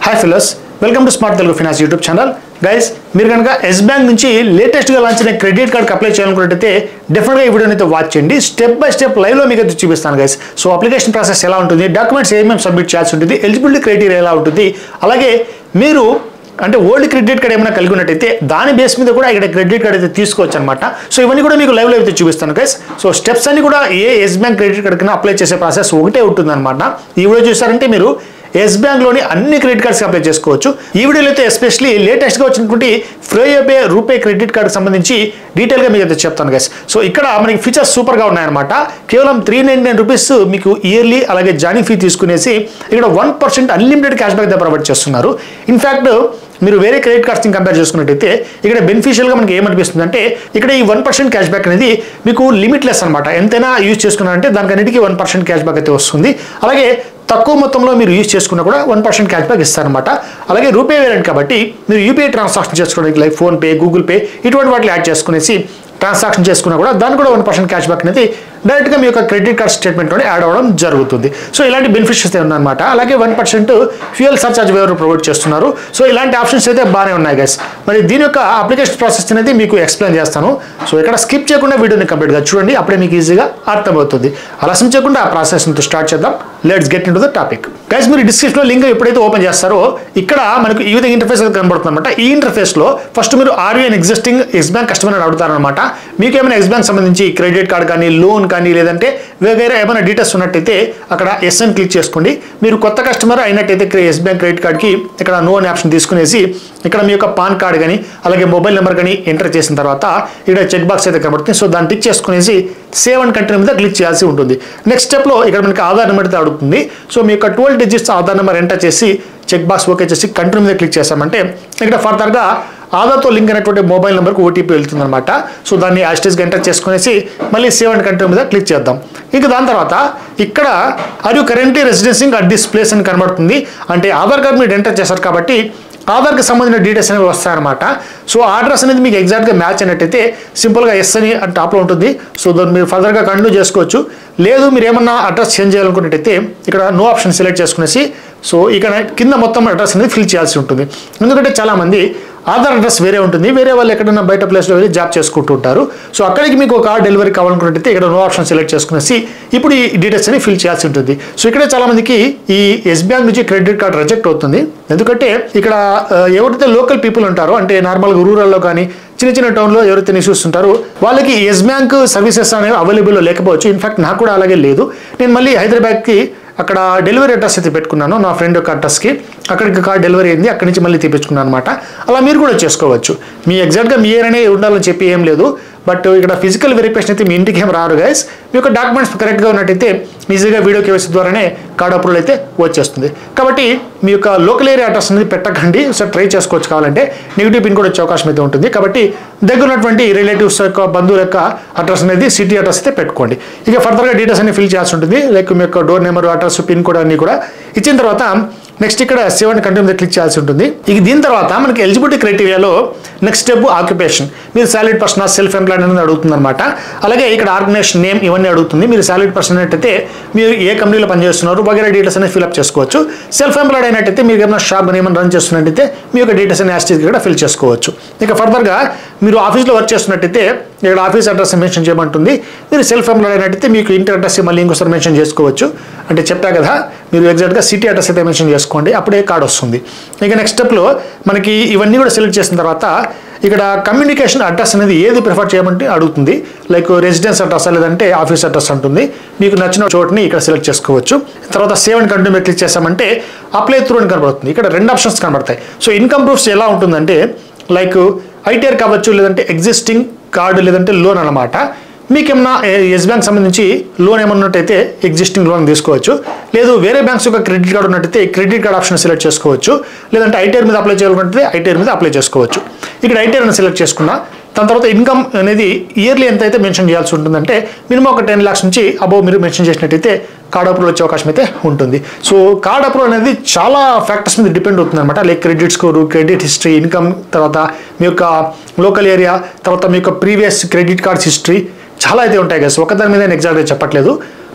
hi fillers welcome to smart Telugu finance YouTube channel guys మీరు కనుక yes bank నుంచి లేటెస్ట్గా లాంచ్ అయిన క్రెడిట్ కార్డ్కి అప్లై చేయాలనుకున్నట్టయితే డెఫినెట్గా ఈ వీడియోని అయితే వాచ్ చేయండి స్టెప్ బై స్టెప్ లైవ్లో మీకు అయితే చూపిస్తాను గైస్ సో అప్లికేషన్ ప్రాసెస్ ఎలా ఉంటుంది డాక్యుమెంట్స్ ఏమేమి సబ్మిట్ చేయాల్సి ఉంటుంది ఎలిజిబిలిటీ క్రైటీరియా ఎలా ఉంటుంది అలాగే మీరు అంటే ఓల్డ్ క్రెడిట్ కార్డ్ ఏమైనా కలిగి ఉన్నట్టయితే దాని బేస్ మీద కూడా ఇక్కడ క్రెడిట్ కార్డ్ అయితే తీసుకోవచ్చు అనమాట సో ఇవన్నీ కూడా మీకు లైవ్లో అయితే చూపిస్తాను గైస్ సో స్టెప్స్ అన్ని కూడా ఏ ఎస్ బ్యాంక్ క్రెడిట్ కార్డ్ కింద అప్లై చేసే ప్రాసెస్ ఒకటే ఉంటుందన్నమాట ఈ వీడియో చూసారంటే మీరు ఎస్ బ్యాంక్లోని అన్ని క్రెడిట్ కార్డ్స్కి అప్లై చేసుకోవచ్చు ఈ వీడియోలో అయితే ఎస్పెషల్లీ లేటెస్ట్గా వచ్చినటువంటి ఫ్రోయోపే రూపే క్రెడిట్ కార్డ్ సంబంధించి డీటెయిల్గా మీకు అయితే చెప్తాను గైస్ సో ఇక్కడ మనకి ఫీచర్స్ సూపర్గా ఉన్నాయన్నమాట కేవలం త్రీ నైన్ నైన్ రూపీస్ మీకు ఇయర్లీ అలాగే జాయినింగ్ ఫీ తీసుకునేసి ఇక్కడ one percent unlimited cash back provide చేస్తున్నారు ఇన్ఫ్యాక్ట్ మీరు వేరే క్రెడిట్ కార్డ్స్ని కంపేర్ చేసుకున్నట్టయితే ఇక్కడ బెనిఫిషియల్గా మనకి ఏమనిపిస్తుంది అంటే ఇక్కడ ఈ వన్ పర్సెంట్ క్యాష్ బ్యాక్ అనేది మీకు లిమిట్లెస్ అనమాట ఎంతైనా యూజ్ చేసుకున్నారంటే దానికన్నిటికీ వన్ పర్సెంట్ క్యాష్ బ్యాక్ అయితే వస్తుంది అలాగే తక్కువ మొత్తంలో మీరు యూజ్ చేసుకున్నా కూడా వన్ పర్సెంట్ క్యాష్ బ్యాక్ ఇస్తారనమాట అలాగే రూపే వేరియంట్ కాబట్టి మీరు యూపీఐ ట్రాన్సాక్షన్ చేసుకోవడానికి లైక్ ఫోన్పే గూగుల్ పే ఇటువంటి వాటిని యాడ్ చేసుకునేసి ట్రాన్సాక్షన్ చేసుకున్నా కూడా దానికి కూడా వన్ పర్సెంట్ క్యాష్ బ్యాక్ అనేది డైరెక్ట్గా మీ యొక్క క్రెడిట్ కార్డ్ స్టేట్మెంట్లోనే యాడ్ అవ్వడం జరుగుతుంది సో ఇలాంటి బెనిఫిట్స్ అయితే ఉన్నాయన్నమాట అలాగే one percent fuel surcharge waiver provide చేస్తున్నారు సో ఇలాంటి ఆప్షన్స్ అయితే బాగానే ఉన్నాయి గైస్ మరి దీని యొక్క అప్లికేషన్ ప్రాసెస్ అనేది మీకు ఎక్స్ప్లెయిన్ చేస్తాను సో ఇక్కడ స్కిప్ చేయకుండా వీడియోని కంప్లీట్గా చూడండి అప్పుడే మీకు ఈజీగా అర్థమవుతుంది ఆలస్యం చేయకుండా ఆ ప్రాసెస్ స్టార్ట్ చేద్దాం let's get in the topic guys మీరు డిస్క్రిప్షన్లో లింక్ ఎప్పుడైతే ఓపెన్ చేస్తారో ఇక్కడ మనకు ఈ విధంగా ఇంటర్ఫేస్ అయితే కనబడుతుంది అనమాట ఈ ఇంటర్ఫేస్లో ఫస్ట్ మీరు RBI existing yes bank customer అని అడుగుతారనమాట మీకు ఏమైనా ఎక్స్ బ్యాంక్ సంబంధించి క్రెడిట్ కార్డ్ కానీ లోన్ కానీ లేదంటే వేరే ఏమైనా డీటెయిల్స్ ఉన్నట్టయితే అక్కడ ఎస్ అని క్లిక్ చేసుకోండి మీరు కొత్త కస్టమర్ అయినట్టయితే ఎస్ బ్యాంక్ క్రెడిట్ కార్డ్కి ఇక్కడ నో అనే ఆప్షన్ తీసుకునేసి ఇక్కడ మీ యొక్క పాన్ కార్డ్ కానీ అలాగే మొబైల్ నెంబర్ కానీ ఎంటర్ చేసిన తర్వాత ఇక్కడ చెక్ బాక్స్ అయితే కనబడుతుంది సో దాన్ని టిక్ చేసుకునేసి సేవ్ అండ్ కంటిన్యూ మీద క్లిక్ చేయాల్సి ఉంటుంది నెక్స్ట్ స్టెప్లో ఇక్కడ మనకి ఆధార్ నెంబర్ అయితే అడుగుతుంది సో మీ యొక్క twelve digits Aadhaar number enter చేసి చెక్ బాక్స్ ఓకే చేసి కంటిన్యూ మీద క్లిక్ చేస్తామంటే ఇక్కడ ఫర్దర్గా ఆధార్తో లింక్ అయినటువంటి మొబైల్ నెంబర్కి ఓటీపీ వెళ్తుంది అనమాట సో దాన్ని యాస్టేజ్గా ఎంటర్ చేసుకునేసి మళ్ళీ సేవ్ అండ్ కంటిన్యూ మీద క్లిక్ చేద్దాం ఇంకా దాని తర్వాత ఇక్కడ are you currently residencing at this place అని కనబడుతుంది అంటే ఆధార్ కార్డ్ మీరు ఎంటర్ చేశారు కాబట్టి ఆధార్కి సంబంధించిన డీటెయిల్స్ అనేవి వస్తాయన్నమాట సో ఆ అడ్రస్ అనేది మీకు ఎగ్జాక్ట్గా మ్యాచ్ అయినట్టయితే సింపుల్గా ఎస్ అని టాప్లో ఉంటుంది సో దాన్ని మీరు ఫర్దర్గా కంటిన్యూ చేసుకోవచ్చు లేదు మీరు ఏమన్నా అడ్రస్ చేంజ్ చేయాలనుకున్నట్టయితే ఇక్కడ నో ఆప్షన్ సెలెక్ట్ చేసుకునేసి సో ఇక్కడ కింద మొత్తం అడ్రస్ అనేది ఫిల్ చేయాల్సి ఉంటుంది ఎందుకంటే చాలామంది ఆధార్ అడ్రస్ వేరే ఉంటుంది వేరే వాళ్ళు ఎక్కడైనా బయట ప్లేస్లో వెళ్ళి జాబ్ చేసుకుంటూ ఉంటారు సో అక్కడికి మీకు ఒక కార్ డెలివరీ కావాలనుకున్నట్టయితే ఇక్కడ నో ఆప్షన్ సెలెక్ట్ చేసుకునేసి ఇప్పుడు ఈ డీటెయిల్స్ అని ఫిల్ చేయాల్సి ఉంటుంది సో ఇక్కడ చాలా మందికి ఈ ఎస్ బ్యాంక్ నుంచి క్రెడిట్ కార్డ్ రిజెక్ట్ అవుతుంది ఎందుకంటే ఇక్కడ ఆ, ఎవరైతే లోకల్ పీపుల్ ఉంటారో అంటే నార్మల్గా రూరల్లో కానీ చిన్న చిన్న టౌన్లో ఎవరైతే ఇష్యూస్ ఉంటారో వాళ్ళకి ఎస్ బ్యాంక్ సర్వీసెస్ అనేవి అవైలబుల్లో లేకపోవచ్చు ఇన్ఫాక్ట్ నాకు కూడా అలాగే లేదు నేను మళ్ళీ హైదరాబాద్కి అక్కడ డెలివరీ అడ్రస్ అయితే పెట్టుకున్నాను నా ఫ్రెండ్ యొక్క అడ్రస్కి అక్కడికి కార్ డెలివరీ అయింది అక్కడి నుంచి మళ్ళీ తెప్పించుకున్నాను అనమాట అలా మీరు కూడా చేసుకోవచ్చు మీ ఎగ్జాక్ట్గా మీ ఏరనే ఉండాలని చెప్పి ఏం లేదు బట్ ఇక్కడ ఫిజికల్ వెరిఫికేషన్ అయితే మీ ఇంటికి ఏం రారు గైస్ మీ యొక్క డాక్యుమెంట్స్ కరెక్ట్గా ఉన్నట్టయితే ఈజీగా వీడియో కేవైసీ ద్వారానే కార్డ్ అప్రూవల్ అయితే వచ్చేస్తుంది కాబట్టి మీ యొక్క లోకల్ ఏరియా అడ్రస్ అనేది పెట్టకండి ఒకసారి ట్రై చేసుకోవచ్చు కావాలంటే నెగిటివ్ పిన్ కూడా వచ్చే అవకాశం అయితే ఉంటుంది కాబట్టి దగ్గర ఉన్నటువంటి రిలేటివ్స్ యొక్క బంధువుల యొక్క అడ్రస్ అనేది సిటీ అడ్రస్ అయితే పెట్టుకోండి ఇక ఫర్దర్గా డీటెయిల్స్ అన్ని ఫిల్ చేయాల్సి ఉంటుంది లైక్ మీ యొక్క door number address pin code అన్ని కూడా ఇచ్చిన తర్వాత నెక్స్ట్ ఇక్కడ సెవెన్ కంటిన్యూ మీద క్లిక్ చేయాల్సి ఉంటుంది ఇక దీని తర్వాత మనకి ఎలిజిబిలిటీ క్రైటీరియాలో నెక్స్ట్ స్టెప్ ఆక్యుపేషన్ మీరు సాలిడ్ పర్సన్ సెల్ఫ్ ఎంప్లాయిడ్ అనేది అడుగుతుంది అనమాట అలాగే ఇక్కడ ఆర్గనైజేషన్ నేమ్ ఇవన్నీ అడుగుతుంది మీరు సాలిడ్ పర్సన్ అయినట్టయితే మీరు ఏ కంపెనీలో పనిచేస్తున్నారు వగేరే డీటెయిల్స్ అనేది ఫిల్అప్ చేసుకోవచ్చు సెల్ఫ్ ఎంప్లాయిడ్ అయినట్టయితే మీరు ఏమైనా షాప్ ఏమైనా రన్ చేస్తున్నట్టయితే మీ యొక్క డీటెయిల్స్ అన్ని యాస్టీస్ కూడా ఫిల్ చేసుకోవచ్చు ఇక ఫర్దర్గా మీరు ఆఫీస్లో వర్క్ చేస్తున్నట్టయితే ఇక్కడ ఆఫీస్ అడ్రస్ మెన్షన్ చేయమంటుంది మీరు సెల్ఫ్ ఎంప్లాయిడ్ అయినట్టయితే మీకు ఇంటి అడ్రస్ మళ్ళీ ఇంకోసారి మెన్షన్ చేసుకోవచ్చు అంటే చెప్పా కదా మీరు ఎగ్జాక్ట్గా సిటీ అడ్రస్ అయితే మెన్షన్ చేసుకోండి అప్పుడే కార్డ్ వస్తుంది ఇక నెక్స్ట్ స్టెప్లో మనకి ఇవన్నీ కూడా సెలెక్ట్ చేసిన తర్వాత ఇక్కడ కమ్యూనికేషన్ అడ్రస్ అనేది ఏది ప్రిఫర్ చేయమంటే అడుగుతుంది లైక్ రెసిడెన్స్ అడ్రస్ లేదంటే ఆఫీస్ అడ్రస్ ఉంటుంది మీకు నచ్చిన చోటుని ఇక్కడ సెలెక్ట్ చేసుకోవచ్చు తర్వాత సేవ్ అండ్ కంటిన్యూ క్లిక్ చేసామంటే అప్లై త్రూ అని కనబడుతుంది ఇక్కడ రెండు ఆప్షన్స్ కనబడతాయి సో ఇన్కమ్ ప్రూఫ్స్ ఎలా ఉంటుందంటే లైక్ ఐటీఆర్ కావచ్చు లేదంటే ఎగ్జిస్టింగ్ కార్డు లేదంటే లోన్ అనమాట మీకు ఏమన్నా ఎస్ బ్యాంక్ సంబంధించి లోన్ ఏమన్నా ఉన్నట్టయితే ఎగ్జిస్టింగ్ లోన్ తీసుకోవచ్చు లేదు వేరే బ్యాంక్స్ యొక్క క్రెడిట్ కార్డు ఉన్నట్టయితే క్రెడిట్ కార్డ్ ఆప్షన్ సెలెక్ట్ చేసుకోవచ్చు లేదంటే ఐటీఆర్ మీద అప్లై చేయాలనుకుంటే ఐటీఆర్ మీద అప్లై చేసుకోవచ్చు ఇక్కడ ఐటీఆర్ అని సెలెక్ట్ చేసుకున్నా దాని తర్వాత ఇన్కమ్ అనేది ఇయర్లీ ఎంత అయితే మెన్షన్ చేయాల్సి ఉంటుందంటే మినిమం ఒక టెన్ లాక్స్ నుంచి అబౌవ్ మీరు మెన్షన్ చేసినట్టయితే కార్డ్ అప్రూవల్ వచ్చే అవకాశం అయితే ఉంటుంది సో కార్డ్ అప్రూవల్ అనేది చాలా ఫ్యాక్టర్స్ మీద డిపెండ్ అవుతుంది అనమాట like credit score credit history income తర్వాత మీ యొక్క లోకల్ ఏరియా తర్వాత మీ యొక్క ప్రీవియస్ క్రెడిట్ కార్డ్స్ హిస్టరీ చాలా అయితే ఉంటాయి కదా ఒకదాని మీద నేను ఎగ్జాక్ట్గా చెప్పట్లేదు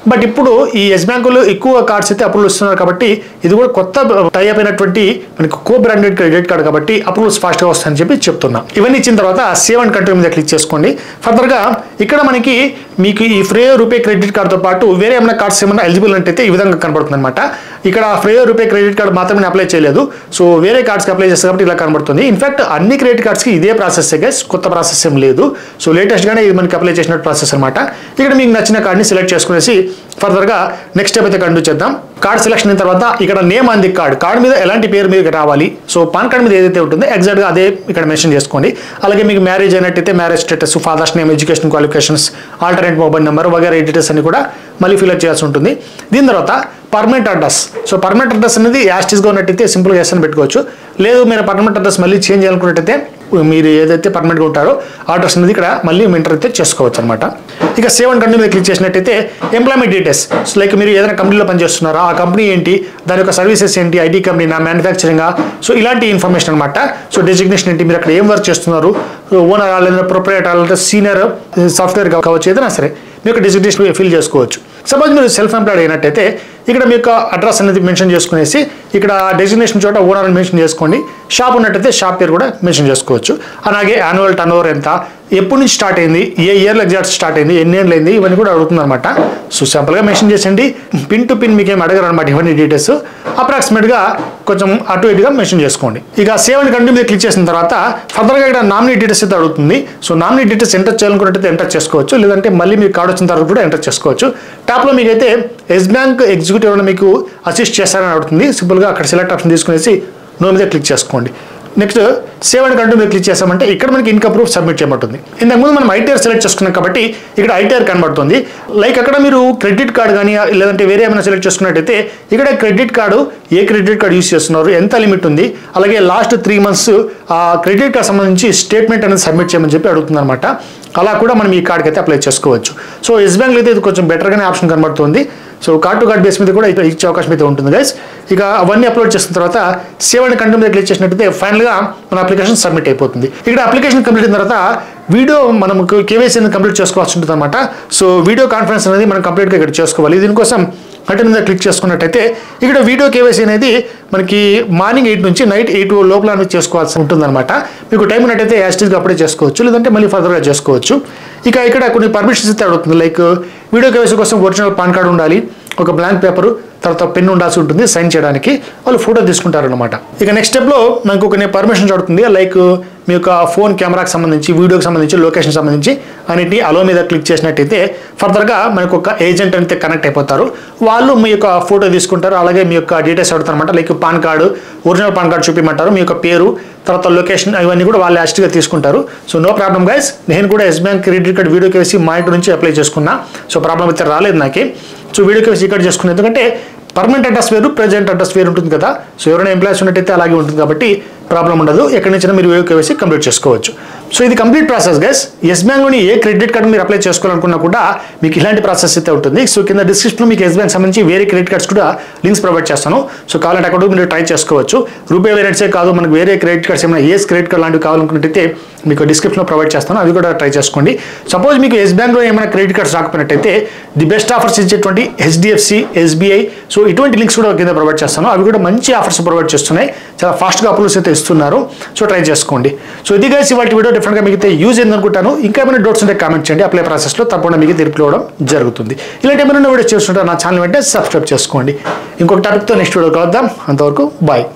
బట్ ఇప్పుడు ఈ ఎస్ బ్యాంకులు ఎక్కువ కార్డ్స్ అయితే అప్రూవల్ ఇస్తున్నారు కాబట్టి ఇది కూడా కొత్త టైప్ అయినటువంటి మనకి కో బ్రాండెడ్ క్రెడిట్ కార్డ్ కాబట్టి అప్రూవల్స్ ఫాస్ట్గా వస్తాయని చెప్పి చెప్తున్నా ఇవన్నీ ఇచ్చిన తర్వాత సేవ్ అండ్ కంట్రీ మీద క్లిక్ చేసుకోండి ఫర్దర్గా ఇక్కడ మనకి మీకు ఈ ఫ్రే రూపే క్రెడిట్ కార్డ్తో పాటు వేరే ఏమైనా కార్డ్స్ ఏమైనా ఎలిజిబుల్ అంటే ఈ విధంగా కనబడుతుంది అనమాట ఇక్కడ ఫ్రే రూపే క్రెడిట్ కార్డ్ మాత్రమే అప్లై చేయలేదు సో వేరే కార్డ్స్కి అప్లై చేస్తే కాబట్టి ఇలా కనబడుతుంది ఇన్ఫాక్ట్ అన్ని క్రెడిట్ కార్డ్స్కి ఇదే ప్రాసెస్ గైస్ కొత్త ప్రాసెస్ ఏం లేదు సో లేటెస్ట్గానే ఇది మనకి అప్లై చేసినట్టు ప్రాసెస్ అనమాట ఇక్కడ మీకు నచ్చిన కార్డ్ని సెలెక్ట్ చేసుకునేసి ఫర్దర్గా నెక్స్ట్ స్టెప్ అయితే కంటిన్యూ చేద్దాం కార్డ్ సెలెక్షన్ అయిన తర్వాత ఇక్కడ నేమ్ అంది కార్డ్ కార్డ్ మీద ఎలాంటి పేరు మీకు రావాలి సో పాన్ కార్డ్ మీద ఏదైతే ఉంటుందో ఎగ్జాక్ట్గా అదే ఇక్కడ మెన్షన్ చేసుకోండి అలాగే మీకు మ్యారేజ్ అయినట్టయితే marriage status father's name education qualifications alternate mobile number వగేరే డీటెయిల్స్ అన్ని కూడా మళ్ళీ ఫిల్అప్ చేయాల్సి ఉంటుంది దీని తర్వాత permanent address so permanent address అనేది యాస్టిస్గా ఉన్నట్టయితే సింపుల్గా ఎస్ అని పెట్టుకోవచ్చు లేదు మీరు పర్మనెంట్ అడ్రస్ మళ్ళీ చేంజ్ చేయాలనుకున్నట్టయితే మీరు ఏదైతే పర్మనెంట్గా ఉంటారో ఆ అడ్రస్ అనేది ఇక్కడ మళ్ళీ ఎంటర్ అయితే చేసుకోవచ్చు అనమాట ఇక సేవ్ అండ్ కంటిన్యూ మీద క్లిక్ చేసినట్టయితే ఎంప్లాయ్మెంట్ డీటెయిల్స్ సో లైక్ మీరు ఏదైనా కంపెనీలో పనిచేస్తున్నారా ఆ కంపెనీ ఏంటి దాని యొక్క సర్వీసెస్ ఏంటి ఐటీ కంపెనీనా మ్యానుఫ్యాక్చరింగా సో ఇలాంటి ఇన్ఫర్మేషన్ అనమాట సో డెసిగ్నేషన్ ఏంటి మీరు అక్కడ ఏం వర్క్ చేస్తున్నారు ఓనర్ లేదా ప్రొపరేటర్ లేదా సీనియర్ సాఫ్ట్వేర్ కావచ్చు ఏదైనా సరే మీ యొక్క డెసిగ్నేషన్ ఫిల్ చేసుకోవచ్చు సపోజ్ మీరు సెల్ఫ్ ఎంప్లాయిడ్ అయినట్టయితే ఇక్కడ మీ యొక్క అడ్రస్ అనేది మెన్షన్ చేసుకునేసి ఇక్కడ డెసిగ్నేషన్ చోట ఓనర్ అని మెన్షన్ చేసుకోండి షాప్ ఉన్నట్టయితే షాప్ పేరు కూడా మెన్షన్ చేసుకోవచ్చు అలాగే యాన్యువల్ టర్న్ ఓవర్ ఎంత ఎప్పటి నుంచి స్టార్ట్ అయింది ఏ ఇయర్లో ఎగ్జాక్ట్ స్టార్ట్ అయింది ఎన్ని ఏళ్ళు అయింది ఇవన్నీ కూడా అడుగుతుంది అనమాట సో సింపుల్గా మెన్షన్ చేసండి పిన్ టు పిన్ మీకు ఏం అడగరు అనమాట ఇవన్నీ డీటెయిల్స్ అప్రాక్సిమేట్గా కొంచెం అటు ఇటుగా మెన్షన్ చేసుకోండి ఇక సేవ్ అండ్ కంటిన్యూ మీద క్లిక్ చేసిన తర్వాత ఫర్దర్గా ఇక్కడ నామినీ డీటెయిల్స్ అయితే అడుగుతుంది సో నామినీ డీటెయిల్స్ ఎంటర్ చేయాలనుకున్నట్టయితే ఎంటర్ చేసుకోవచ్చు లేదంటే మళ్ళీ మీకు కార్డు వచ్చిన తర్వాత కూడా ఎంటర్ చేసుకోవచ్చు టాప్లో మీకైతే ఎస్ బ్యాంక్ ఎగ్జిక్యూటివ్ అని మీకు అసిస్ట్ చేస్తారని అడుగుతుంది సింపుల్గా అక్కడ సెలెక్ట్ ఆప్షన్ తీసుకునేసి నో మీద క్లిక్ చేసుకోండి నెక్స్ట్ సేవ్ అండ్ కంటిన్యూ మీద క్లిక్ చేసామంటే ఇక్కడ మనకి ఇన్కమ్ ప్రూఫ్ సబ్మిట్ చేయబడుతుంది ఇంతకుముందు మనం ఐటీఆర్ సెలెక్ట్ చేసుకున్నాం కాబట్టి ఇక్కడ ఐటీఆర్ కనబడుతుంది లైక్ అక్కడ మీరు క్రెడిట్ కార్డ్ కానీ లేదంటే వేరే ఏమైనా సెలెక్ట్ చేసుకున్నట్టయితే ఇక్కడ క్రెడిట్ కార్డు ఏ క్రెడిట్ కార్డు యూస్ చేస్తున్నారు ఎంత లిమిట్ ఉంది అలాగే లాస్ట్ త్రీ మంత్స్ ఆ క్రెడిట్ కార్డ్ సంబంధించి స్టేట్మెంట్ అనేది సబ్మిట్ చేయమని చెప్పి అడుగుతుంది అనమాట అలా కూడా మనం ఈ కార్డ్కి అయితే అప్లై చేసుకోవచ్చు సో ఎస్ బ్యాంక్లో అయితే ఇది కొంచెం బెటర్గానే ఆప్షన్ కనబడుతుంది so card to card base మీద కూడా ఇట్లా ఇచ్చే అవకాశం అయితే ఉంటుంది గైస్ ఇక అవన్నీ అప్లోడ్ చేసిన తర్వాత సేవ్ అండ్ కంటిన్యూ మీద క్లిక్ చేసినట్టయితే ఫైనల్గా మన అప్లికేషన్ సబ్మిట్ అయిపోతుంది ఇక్కడ అప్లికేషన్ కంప్లీట్ అయిన తర్వాత వీడియో మనం కేవైసీ అనేది కంప్లీట్ చేసుకోవాల్సి ఉంటుంది అనమాట సో వీడియో కాన్ఫరెన్స్ అనేది మనం కంప్లీట్గా ఇక్కడ చేసుకోవాలి దీనికోసం కంటిన్యూ మీద క్లిక్ చేసుకున్నట్టయితే ఇక్కడ వీడియో కేవైసీ అనేది మనకి మార్నింగ్ ఎయిట్ నుంచి నైట్ ఎయిట్ లోపల అనేది చేసుకోవాల్సి ఉంటుందన్నమాట మీకు టైం ఉన్నట్టయితే యాస్టీస్గా అప్పుడే చేసుకోవచ్చు లేదంటే మళ్ళీ ఫర్దర్గా చేసుకోవచ్చు ఇక ఇక్కడ కొన్ని పర్మిషన్స్ అయితే అడుగుతుంది లైక్ వీడియో కేవైసీ కోసం ఒరిజినల్ పాన్ కార్డు ఉండాలి ఒక బ్లాంక్ పేపర్ తర్వాత పెన్ ఉండాల్సి ఉంటుంది సైన్ చేయడానికి వాళ్ళు ఫోటో తీసుకుంటారు అనమాట ఇక నెక్స్ట్ స్టెప్లో మనకు కొన్ని పర్మిషన్స్ అడుగుతుంది లైక్ మీ యొక్క ఫోన్ కెమెరాకి సంబంధించి వీడియోకి సంబంధించి లొకేషన్ సంబంధించి అన్నిటి అలో మీద క్లిక్ చేసినట్టయితే ఫర్దర్గా మనకు ఒక ఏజెంట్ అయితే కనెక్ట్ అయిపోతారు వాళ్ళు మీ యొక్క ఫోటో తీసుకుంటారు అలాగే మీ యొక్క డీటెయిల్స్ అడుగుతారు అనమాట like PAN card original PAN card చూపించమంటారు మీ యొక్క పేరు తర్వాత లొకేషన్ ఇవన్నీ కూడా వాళ్ళు యాస్ట్గా తీసుకుంటారు సో నో ప్రాబ్లం గైస్ నేను కూడా yes bank credit card video KYC మా ఇంటి నుంచి అప్లై చేసుకున్నా సో ప్రాబ్లం అయితే రాలేదు నాకే సో వీడియో కేసి ఇక్కడ చేసుకున్నాను ఎందుకంటే పర్మనెంట్ అడ్రస్ వేరు ప్రజెంట్ అడ్రస్ వేరు ఉంటుంది కదా సో ఎవరైనా ఎంప్లాయీస్ ఉన్నట్టయితే అలాగే ఉంటుంది కాబట్టి ప్రాబ్లం ఉండదు ఎక్కడి నుంచి మీరు వీడియో కేవైసీ కంప్లీట్ చేసుకోవచ్చు సో ఇది కంప్లీట్ ప్రాసెస్ గైస్ ఎస్ బ్యాంక్లోని ఏ క్రెడిట్ కార్డు మీరు అప్లై చేసుకోవాలనుకున్నా కూడా మీకు ఇలాంటి ప్రాసెస్ అయితే ఉంటుంది సో కింద డిస్క్రిప్షన్లో మీకు ఎస్ బ్యాంక్ సంబంధించి వేరే క్రెడిట్ కార్డ్స్ కూడా లింక్స్ ప్రొవైడ్ చేస్తాను సో కావాలంటే అక్కడ మీరు ట్రై చేసుకోవచ్చు రూపే వేరియట్సే కాదు మనకు వేరే క్రెడిట్ కార్డ్స్ ఏమైనా ఏస్ క్రెడిట్ కార్డ్ లాంటివి కావాలనుకున్నట్టయితే మీకు డిస్క్రిప్షన్లో ప్రొవైడ్ చేస్తాను అవి కూడా ట్రై చేసుకోండి సపోజ్ మీకు ఎస్ బ్యాంక్లో ఏమైనా క్రెడిట్ కార్డ్స్ రాకపోయినట్టయితే ది బెస్ట్ ఆఫర్స్ ఇచ్చేటువంటి హెచ్డిఎఫ్సి ఎస్బీఐ సో ఇటువంటి లింక్స్ కూడా కింద ప్రొవైడ్ చేస్తాను అవి కూడా మంచి ఆఫర్స్ ప్రొవైడ్ చేస్తున్నాయి చాలా ఫాస్ట్గా అప్రూవ్స్ అయితే ఇస్తున్నారు సో ట్రై చేసుకోండి సో ఇది గైస్ ఇవాళ వీడియో డిఫరెంట్గా మీకు యూజ్ అయింది అనుకుంటాను ఇంకా ఏమైనా డౌట్స్ ఉంటే కామెంట్ చేయండి అప్లై ప్రాసెస్లో తప్పకుండా మీకు తీర్పు ఇవ్వడం జరుగుతుంది ఇలాంటి ఏమైనా వీడియో చేస్తుంటే నా ఛానల్ వెంటనే సబ్స్క్రైబ్ చేసుకోండి ఇంకొక టాపిక్తో నెక్స్ట్ వీడియో కలుద్దాం అంతవరకు బాయ్